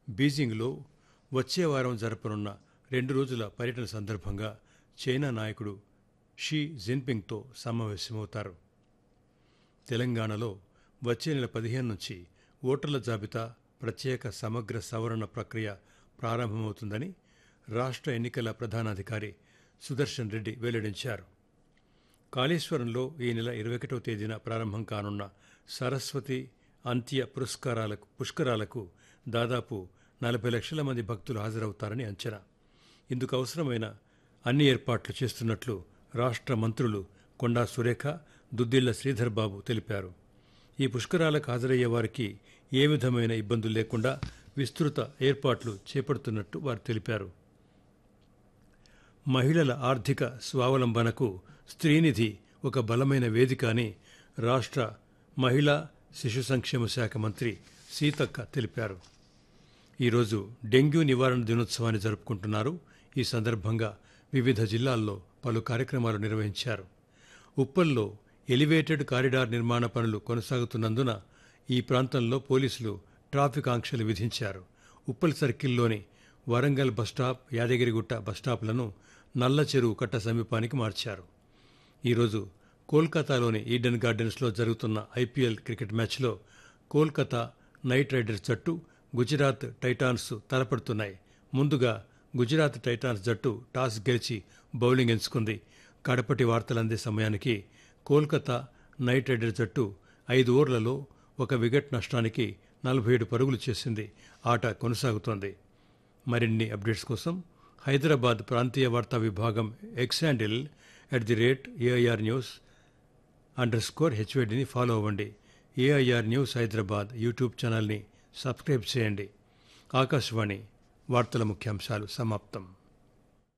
బీజింగ్లో వచ్చే వారం జరపనున్న రెండు రోజుల పర్యటన సందర్భంగా చైనా నాయకుడు షీ జిన్పింగ్తో సమావేశమవుతారు తెలంగాణలో వచ్చే నెల పదిహేను నుంచి ఓటర్ల జాబితా ప్రత్యేక సమగ్ర సవరణ ప్రక్రియ ప్రారంభమవుతుందని రాష్ట్ర ఎన్నికల ప్రధానాధికారి సుదర్శన్ రెడ్డి వెల్లడించారు కాళేశ్వరంలో ఈ నెల ఇరవై ఒకటవ తేదీన ప్రారంభం కానున్న సరస్వతి అంత్య పురస్కారాలకు పుష్కరాలకు దాదాపు నలభై లక్షల మంది భక్తులు హాజరవుతారని అంచనా ఇందుకు అవసరమైన అన్ని ఏర్పాట్లు చేస్తున్నట్లు రాష్ట్ర మంత్రులు కొండా సురేఖ దుద్దిళ్ల శ్రీధర్ బాబు తెలిపారు ఈ పుష్కరాలకు హాజరయ్యే వారికి ఏ విధమైన ఇబ్బందులు లేకుండా విస్తృత ఏర్పాట్లు చేపడుతున్నట్టు వారు తెలిపారు మహిళల ఆర్థిక స్వావలంబనకు స్త్రీనిధి ఒక బలమైన వేదిక అని రాష్ట్ర మహిళా శిశు సంక్షేమ శాఖ మంత్రి సీతక్క తెలిపారు ఈరోజు డెంగ్యూ నివారణ దినోత్సవాన్ని జరుపుకుంటున్నారు ఈ సందర్భంగా వివిధ జిల్లాల్లో పలు కార్యక్రమాలు నిర్వహించారు ఉప్పల్లో ఎలివేటెడ్ కారిడార్ నిర్మాణ పనులు కొనసాగుతున్నందున ఈ ప్రాంతంలో పోలీసులు ట్రాఫిక్ ఆంక్షలు విధించారు ఉప్పల్ సర్కిల్లోని వరంగల్ బస్టాప్ యాదగిరిగుట్ట బస్టాప్లను నల్ల చెరువు కట్ట సమీపానికి మార్చారు ఈరోజు కోల్కతాలోని ఈడెన్ గార్డెన్స్లో జరుగుతున్న ఐపీఎల్ క్రికెట్ మ్యాచ్లో కోల్కతా నైట్ రైడర్స్ జట్టు గుజరాత్ టైటాన్స్ తలపడుతున్నాయి ముందుగా గుజరాత్ టైటాన్స్ జట్టు టాస్ గెలిచి బౌలింగ్ ఎంచుకుంది కడపటి వార్తలు అందే సమయానికి కోల్కతా నైట్ రైడర్స్ జట్టు ఐదు ఓవర్లలో ఒక వికెట్ నష్టానికి నలభై ఏడు పరుగులు చేసింది ఆట కొనసాగుతోంది మరిన్ని అప్డేట్స్ కోసం హైదరాబాద్ ప్రాంతీయ వార్తా విభాగం X handle at the rate AIR news under score హెచ్వేడిని ఫాలో అవ్వండి ఏఐఆర్ న్యూస్ హైదరాబాద్ యూట్యూబ్ ఛానల్ని సబ్స్క్రైబ్ చేయండి ఆకాశవాణి వార్తల ముఖ్యాంశాలు సమాప్తం